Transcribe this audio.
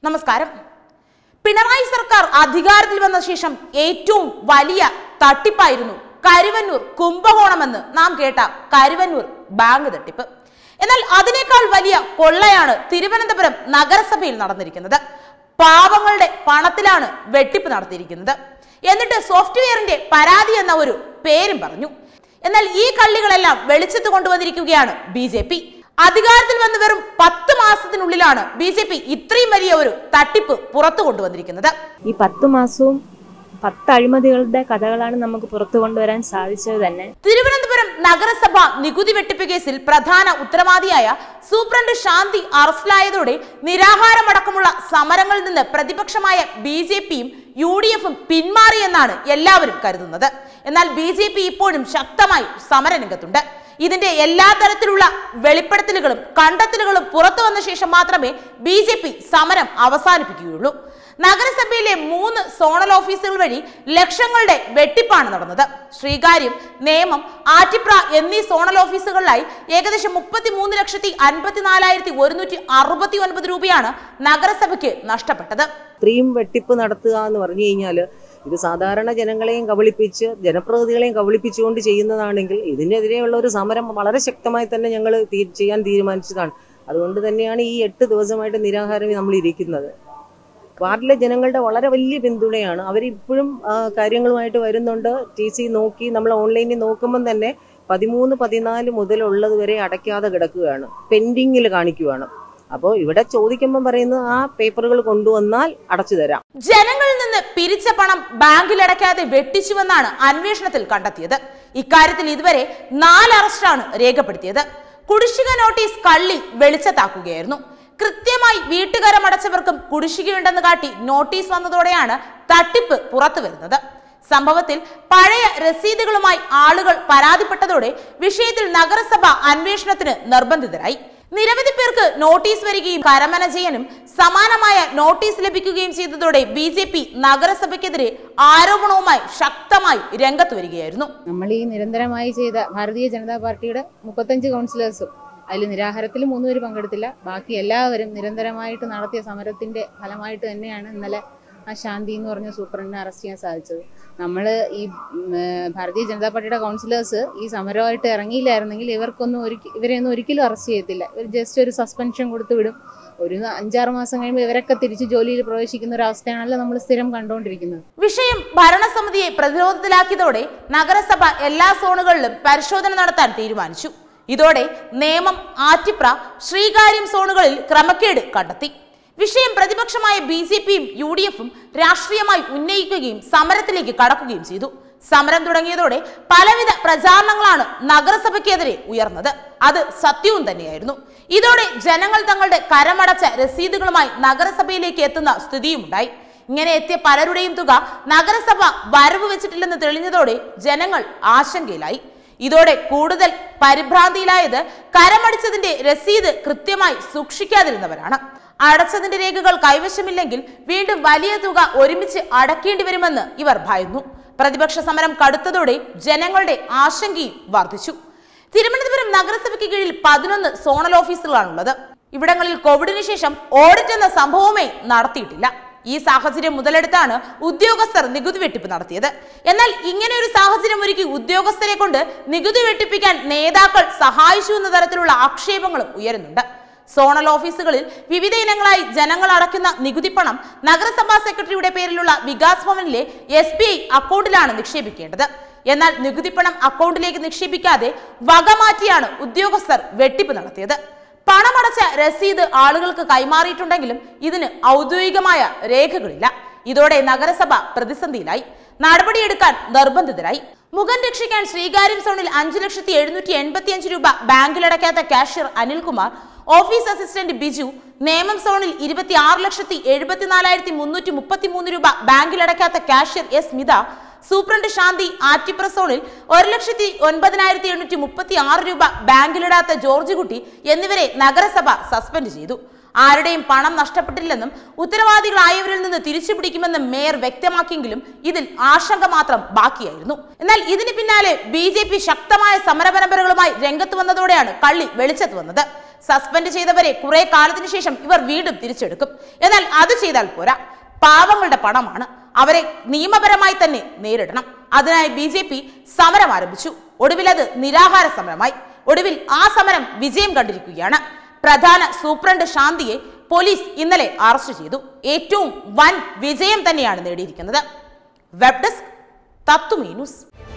നമസ്കാരം പിണറായി സർക്കാർ അധികാരത്തിൽ വന്ന ശേഷം ഏറ്റവും വലിയ തട്ടിപ്പായിരുന്നു കരുവന്നൂർ കുംഭകോണമെന്ന് നാം കേട്ട കരുവന്നൂർ ബാങ്ക് തട്ടിപ്പ് എന്നാൽ അതിനേക്കാൾ വലിയ കൊള്ളയാണ് തിരുവനന്തപുരം നഗരസഭയിൽ നടന്നിരിക്കുന്നത് പാവങ്ങളുടെ പണത്തിലാണ് വെട്ടിപ്പ് നടത്തിയിരിക്കുന്നത് എന്നിട്ട് സോഫ്റ്റ്വെയറിന്റെ പരാതി എന്ന ഒരു പേരും പറഞ്ഞു എന്നാൽ ഈ കള്ളികളെല്ലാം വെളിച്ചത്ത് കൊണ്ടുവന്നിരിക്കുകയാണ് ബി ജെ പി അധികാരത്തിൽ വന്ന് വെറും പത്ത് മാസത്തിനുള്ളിലാണ് ബി ജെ പി ഇത്രയും വലിയ ഒരു തട്ടിപ്പ് പുറത്തു കൊണ്ടുവന്നിരിക്കുന്നത് ഈ പത്ത് മാസവും പത്ത് അഴിമതികളുടെ കഥകളാണ് നമുക്ക് പുറത്തു കൊണ്ടുവരാൻ സാധിച്ചത് തന്നെ തിരുവനന്തപുരം നഗരസഭ നികുതി വെട്ടിപ്പ് കേസിൽ പ്രധാന ഉത്തരവാദിയായ സൂപ്രണ്ട് ശാന്തി അറസ്റ്റിലായതോടെ നിരാഹാരമടക്കമുള്ള സമരങ്ങളിൽ നിന്ന് പ്രതിപക്ഷമായ ബി ജെ പിയും യു ഡി എഫും പിന്മാറിയെന്നാണ് എല്ലാവരും കരുതുന്നത് എന്നാൽ ബി ജെ പി ഇപ്പോഴും ശക്തമായി സമരരംഗത്തുണ്ട് ഇതിന്റെ എല്ലാ തരത്തിലുള്ള വെളിപ്പെടുത്തലുകളും കണ്ടെത്തലുകളും പുറത്തു വന്ന ശേഷം മാത്രമേ ബി ജെ പി സമരം അവസാനിപ്പിക്കുകയുള്ളൂ നഗരസഭയിലെ മൂന്ന് സോണൽ ഓഫീസുകൾ വഴി ലക്ഷങ്ങളുടെ വെട്ടിപ്പാണ് നടന്നത് ശ്രീകാര്യം നേമം ആറ്റിപ്ര എന്നീ സോണൽ ഓഫീസുകളിലായി ഏകദേശം മുപ്പത്തി മൂന്ന് ലക്ഷത്തി അൻപത്തിനാലായിരത്തി ഒരുന്നൂറ്റി അറുപത്തി ഒൻപത് രൂപയാണ് നഗരസഭയ്ക്ക് നഷ്ടപ്പെട്ടത് ഇത്രയും വെട്ടിപ്പ് നടത്തുക എന്ന് പറഞ്ഞു കഴിഞ്ഞാൽ ഇത് സാധാരണ ജനങ്ങളെയും കബളിപ്പിച്ച് ജനപ്രതിനിധികളെയും കബളിപ്പിച്ചുകൊണ്ട് ചെയ്യുന്നതാണെങ്കിൽ ഇതിനെതിരെയുള്ള ഒരു സമരം വളരെ ശക്തമായി തന്നെ ഞങ്ങൾ ചെയ്യാൻ തീരുമാനിച്ചതാണ് അതുകൊണ്ട് തന്നെയാണ് ഈ എട്ട് ദിവസമായിട്ട് നിരാഹാരം നമ്മൾ ഇരിക്കുന്നത് വാർഡിലെ ജനങ്ങളുടെ വളരെ വലിയ പിന്തുണയാണ് അവരിപ്പോഴും ആ, കാര്യങ്ങളുമായിട്ട് വരുന്നുണ്ട് ടി സി നോക്കി നമ്മൾ ഓൺലൈനിൽ നോക്കുമ്പം തന്നെ പതിമൂന്ന് പതിനാല് മുതലുള്ളത് വരെ അടയ്ക്കാതെ കിടക്കുകയാണ് പെൻഡിങ്ങിൽ കാണിക്കുകയാണ് അപ്പോൾ ഇവിടെ ചോദിക്കുമ്പോൾ പറയുന്നത് ആ പേപ്പറുകൾ കൊണ്ടുവന്നാൽ അടച്ചു തരാം ജനങ്ങളിൽ നിന്ന് പിരിച്ച പണം ബാങ്കിൽ അടയ്ക്കാതെ വെട്ടിച്ചുവെന്നാണ് അന്വേഷണത്തിൽ കണ്ടെത്തിയത് ഇക്കാര്യത്തിൽ ഇതുവരെ നാല് അറസ്റ്റാണ് രേഖപ്പെടുത്തിയത് കുടിശ്ശിക നോട്ടീസ് കള്ളി വെളിച്ചത്താക്കുകയായിരുന്നു കൃത്യമായി വീട്ടുകാരം അടച്ചവർക്കും കുടിശ്ശികയുണ്ടെന്ന് കാട്ടി നോട്ടീസ് വന്നതോടെയാണ് തട്ടിപ്പ് പുറത്തു വരുന്നത് സംഭവത്തിൽ പഴയ രസീതുകളുമായി ആളുകൾ പരാതിപ്പെട്ടതോടെ വിഷയത്തിൽ നഗരസഭ അന്വേഷണത്തിന് നിർബന്ധിതരായി നിരവധി പേർക്ക് നോട്ടീസ് വരികയും കരമനജയനും സമാനമായ നോട്ടീസ് ലഭിക്കുകയും ചെയ്തതോടെ ബി ജെ പി നഗരസഭയ്ക്കെതിരെ ആരോപണവുമായി ശക്തമായി രംഗത്ത് വരികയായിരുന്നു നമ്മൾ ഈ നിരന്തരമായി ചെയ്ത ഭാരതീയ ജനതാ പാർട്ടിയുടെ മുപ്പത്തഞ്ച് കൗൺസിലേഴ്സും അതിൽ നിരാഹാരത്തിൽ മൂന്നുപേര് പങ്കെടുത്തില്ല ബാക്കി എല്ലാവരും നിരന്തരമായിട്ട് നടത്തിയ സമരത്തിന്റെ ഫലമായിട്ട് തന്നെയാണ് ഇന്നലെ ആ ശാന്തി എന്ന് പറഞ്ഞ സൂപ്രണ്ടിനെ അറസ്റ്റ് ചെയ്യാൻ സാധിച്ചത് നമ്മൾ ഈ ഉം, ഏർ, ഭാരതീയ ജനതാ പാർട്ടിയുടെ കൗൺസിലേഴ്സ് ഈ സമരമായിട്ട് ഇറങ്ങിയില്ലായിരുന്നെങ്കിൽ ഇവർക്കൊന്നും ഒരിക്കൽ ഇവരെയൊന്നും ഒരിക്കലും അറസ്റ്റ് ചെയ്യത്തില്ല ഇവർ ജസ്റ്റ് ഒരു സസ്പെൻഷൻ കൊടുത്തു വിടും ഒരു അഞ്ചാറ് മാസം കഴിയുമ്പോൾ ഇവരൊക്കെ തിരിച്ച് ജോലിയിൽ പ്രവേശിക്കുന്ന ഒരു അവസ്ഥയാണല്ലോ നമ്മൾ സ്ഥിരം കണ്ടുകൊണ്ടിരിക്കുന്നത് വിഷയം ഭരണസമിതിയെ പ്രതിരോധത്തിലാക്കിയതോടെ നഗരസഭ എല്ലാ സോണുകളിലും പരിശോധന നടത്താൻ തീരുമാനിച്ചു ഇതോടെ നേമം ആറ്റിപ്ര ശ്രീകാര്യം സോണുകളിൽ ക്രമക്കേട് കണ്ടെത്തി വിഷയം പ്രതിപക്ഷമായ ബി ജെ പിയും യു ഡി എഫും രാഷ്ട്രീയമായി ഉന്നയിക്കുകയും സമരത്തിലേക്ക് കടക്കുകയും ചെയ്തു സമരം തുടങ്ങിയതോടെ പലവിധ പ്രചാരണങ്ങളാണ് നഗരസഭയ്ക്കെതിരെ ഉയർന്നത് അത് സത്യവും തന്നെയായിരുന്നു ഇതോടെ ജനങ്ങൾ തങ്ങളുടെ കരമടച്ച രസീതുകളുമായി നഗരസഭയിലേക്ക് എത്തുന്ന സ്ഥിതിയുമുണ്ടായി ഇങ്ങനെ എത്തിയ പലരുടെയും തുക നഗരസഭ വരവ് വെച്ചിട്ടില്ലെന്ന് തെളിഞ്ഞതോടെ ജനങ്ങൾ ആശങ്കയിലായി ഇതോടെ കൂടുതൽ പരിഭ്രാന്തിയിലായത് കരമടിച്ചതിന്റെ രസീത് കൃത്യമായി സൂക്ഷിക്കാതിരുന്നവരാണ് അടച്ചതിന്റെ രേഖകൾ കൈവശമില്ലെങ്കിൽ വീണ്ടും വലിയ തുക ഒരുമിച്ച് അടക്കേണ്ടി വരുമെന്ന് ഇവർ ഭയന്നു പ്രതിപക്ഷ സമരം കടുത്തതോടെ ജനങ്ങളുടെ ആശങ്കയും വർദ്ധിച്ചു തിരുവനന്തപുരം നഗരസഭയ്ക്ക് കീഴിൽ പതിനൊന്ന് സോണൽ ഓഫീസുകളാണുള്ളത് ഇവിടങ്ങളിൽ കോവിഡിന് ശേഷം ഓഡിറ്റ് എന്ന സംഭവമേ നടത്തിയിട്ടില്ല ഈ സാഹചര്യം മുതലെടുത്താണ് ഉദ്യോഗസ്ഥർ നികുതി വെട്ടിപ്പ് നടത്തിയത് എന്നാൽ ഇങ്ങനെ ഒരു സാഹചര്യം ഒരുക്കി ഉദ്യോഗസ്ഥരെ കൊണ്ട് നികുതി വെട്ടിപ്പിക്കാൻ നേതാക്കൾ സഹായിച്ചു എന്ന തരത്തിലുള്ള ആക്ഷേപങ്ങളും ഉയരുന്നുണ്ട് സോണൽ ഓഫീസുകളിൽ വിവിധ ഇനങ്ങളായി ജനങ്ങൾ അടയ്ക്കുന്ന നികുതി പണം നഗരസഭാ സെക്രട്ടറിയുടെ പേരിലുള്ള വികാസ് ഭവനിലെ എസ് ബി ഐ അക്കൗണ്ടിലാണ് നിക്ഷേപിക്കേണ്ടത് എന്നാൽ നികുതി പണം അക്കൗണ്ടിലേക്ക് നിക്ഷേപിക്കാതെ വകമാറ്റിയാണ് ഉദ്യോഗസ്ഥർ വെട്ടിപ്പ് നടത്തിയത് പണമടച്ച രസീത് ആളുകൾക്ക് കൈമാറിയിട്ടുണ്ടെങ്കിലും ഇതിന് ഔദ്യോഗികമായ രേഖകളില്ല ഇതോടെ നഗരസഭ പ്രതിസന്ധിയിലായി നടപടിയെടുക്കാൻ നിർബന്ധിതരായി മുഖം രക്ഷിക്കാൻ ശ്രീകാര്യം സോണിൽ അഞ്ചു ലക്ഷത്തി എഴുന്നൂറ്റി എൺപത്തി അഞ്ച് രൂപ ബാങ്കിലടയ്ക്കാത്ത cashier Anilkumar office assistant Biju Nemam സോണിൽ ഇരുപത്തി ആറ് ലക്ഷത്തി എഴുപത്തിനാലായിരത്തി മുന്നൂറ്റി മുപ്പത്തി മൂന്ന് രൂപ ബാങ്കിലടയ്ക്കാത്ത cashier S Smitha superintendent Shanti Attipra സോണിൽ ഒരു ലക്ഷത്തി ഒൻപതിനായിരത്തി എണ്ണൂറ്റി മുപ്പത്തി ആറ് രൂപ ബാങ്കിലിടാത്ത ജോർജ് കുട്ടി എന്നിവരെ നഗരസഭ സസ്പെൻഡ് ചെയ്തു ആരുടെയും പണം നഷ്ടപ്പെട്ടില്ലെന്നും ഉത്തരവാദികളായവരിൽ നിന്ന് തിരിച്ചു പിടിക്കുമെന്നും മേയർ വ്യക്തമാക്കിയെങ്കിലും ഇതിൽ ആശങ്ക മാത്രം ബാക്കിയായിരുന്നു എന്നാൽ ഇതിന് പിന്നാലെ ബി ജെ പി ശക്തമായ സമരപരമ്പരകളുമായി രംഗത്ത് വന്നതോടെയാണ് കള്ളി വെളിച്ചത്ത് വന്നത് സസ്പെൻഡ് ചെയ്തവരെ കുറെ കാലത്തിന് ശേഷം ഇവർ വീണ്ടും തിരിച്ചെടുക്കും എന്നാൽ അത് ചെയ്താൽ പോരാ പാവങ്ങളുടെ പണമാണ് അവരെ നിയമപരമായി തന്നെ നേരിടണം അതിനായി ബി ജെ പി സമരം ആരംഭിച്ചു ഒടുവിൽ അത് നിരാഹാര സമരമായി ഒടുവിൽ ആ സമരം വിജയം കണ്ടിരിക്കുകയാണ് പ്രധാന സൂപ്രണ്ട് ശാന്തിയെ പോലീസ് ഇന്നലെ അറസ്റ്റ് ചെയ്തു ഏറ്റവും വൻ വിജയം തന്നെയാണ് നേടിയിരിക്കുന്നത് വെബ് ഡെസ്ക് തത്തുമീ ന്യൂസ്